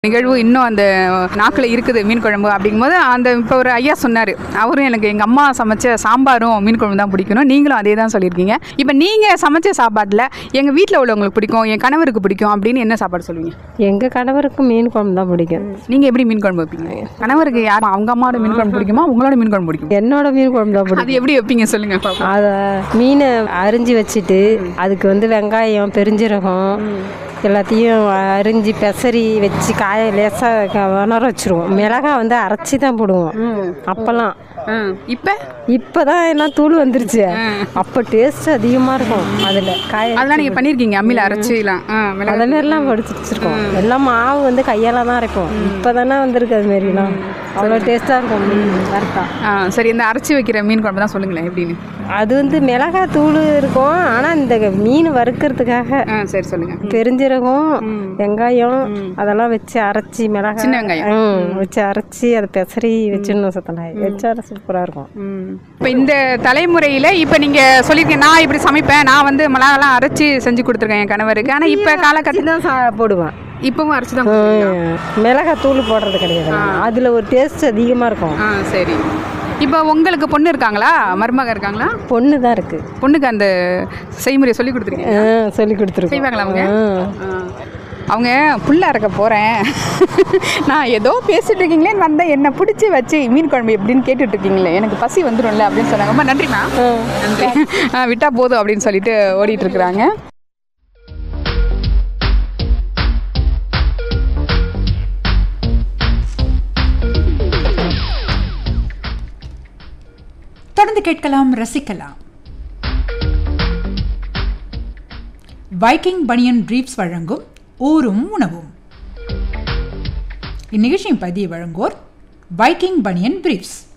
நிகழ்வு இன்னும் அந்த நாக்கில் இருக்குது மீன் குழம்பு அப்படிங்கும்போது அந்த இப்போ ஒரு ஐயா சொன்னார் அவரும் எனக்கு எங்கள் அம்மா சமைச்ச சாம்பாரும் மீன் குழம்பு தான் பிடிக்கணும் நீங்களும் அதே தான் சொல்லியிருக்கீங்க இப்போ நீங்கள் சமைச்ச சாப்பாட்டில் எங்கள் வீட்டில் உள்ளவங்களுக்கு பிடிக்கும் என் கணவருக்கு பிடிக்கும் அப்படின்னு என்ன சாப்பாடு சொல்லுவீங்க எங்கள் கணவருக்கு மீன் குழம்பு தான் பிடிக்கும் நீங்கள் எப்படி மீன் குழம்பு வைப்பீங்க கணவருக்கு யார் அவங்க அம்மாவோட மீன் குழம்பு பிடிக்குமா உங்களோட மீன் குழம்பு பிடிக்கும் என்னோட மீன் குழம்பு தான் பிடிக்கும் அது எப்படி வைப்பீங்க சொல்லுங்க பாப்போம். அதை மீனை அரிஞ்சு வச்சுட்டு அதுக்கு வந்து வெங்காயம் பெருஞ்சீரகம் எல்லாத்தையும் அரிஞ்சு பெசரி வச்சு காய லேசாக உணர வச்சுருவோம் மிளகாய் வந்து அரைச்சி தான் போடுவோம் அப்போல்லாம் ஆ, இப்போ இப்போ தான் எல்லாம் தூள் வந்துருச்சு அப்போ டேஸ்ட் அதிகமாக இருக்கும் அதில் காய அதெல்லாம் நீங்கள் பண்ணியிருக்கீங்க அம்மியில் அரைச்சிலாம் ஆ மிளகா அதை மாரிலாம் படிச்சு வச்சுருக்கோம் எல்லாம் மாவு வந்து கையால் தான் அரைப்போம் இப்போ தானே வந்திருக்கு அது மாரிலாம் அவ்வளோ டேஸ்ட்டாக இருக்கும் மீன் வறுத்தா ஆ சரி இந்த அரைச்சி வைக்கிற மீன் குழம்பு தான் சொல்லுங்களேன் எப்படின்னு அது வந்து மிளகாய் தூள் இருக்கும் ஆனால் இந்த மீன் வறுக்கிறதுக்காக ஆ சரி சொல்லுங்கள் பெருஞ்சீரகம் வெங்காயம் அதெல்லாம் வச்சு அரைச்சி மிளகாய் சின்ன வெங்காயம். ம், வச்சு அரைச்சி அதை பெசரி வச்சிடணும் சத்தனாய் வச்சா சூப்பராக இருக்கும் இப்போ இந்த தலைமுறையில் இப்போ நீங்கள் சொல்லியிருக்கீங்க நான் இப்படி சமைப்பேன் நான் வந்து மிளகாலாம் அரைச்சி செஞ்சு கொடுத்துருக்கேன் என் கணவருக்கு ஆனால் இப்போ காலகட்டத்தில் தான் சா போடுவேன் இப்பவும் அரைச்சி தான் ம், மிளகாய் தூள் போடுறது கிடையாது அதில் ஒரு டேஸ்ட் அதிகமாக இருக்கும் ஆ சரி இப்போ உங்களுக்கு பொண்ணு இருக்காங்களா மருமக இருக்காங்களா பொண்ணு தான் இருக்குது பொண்ணுக்கு அந்த செய்முறையை சொல்லி கொடுத்துருக்கீங்க சொல்லி கொடுத்துருக்கோம் செய்வாங்களா அவங்க ம். ஆ. அவங்க புல்ல அறக்க போகிறேன் நான் ஏதோ பேசிட்டு இருக்கீங்களேன்னு வந்தேன் என்னை பிடிச்சி வச்சு மீன் குழம்பு எப்படின்னு கேட்டுட்டு இருக்கீங்களே எனக்கு பசி வந்துடும்ல அப்படின்னு சொன்னாங்க ரொம்ப நன்றிண்ணா நன்றி ஆ, விட்டா போதும் அப்படின்னு சொல்லிட்டு ஓடிட்டு இருக்கிறாங்க தொடர்ந்து கேட்கலாம் ரசிக்கலாம் வைக்கிங் பனியன் ட்ரீப்ஸ் வழங்கும் ஊரும் உணவும் இந்நிகழ்ச்சியின் பதிவு வழங்குவோர் வைக்கிங் பனியன் பிரீஃப்ஸ்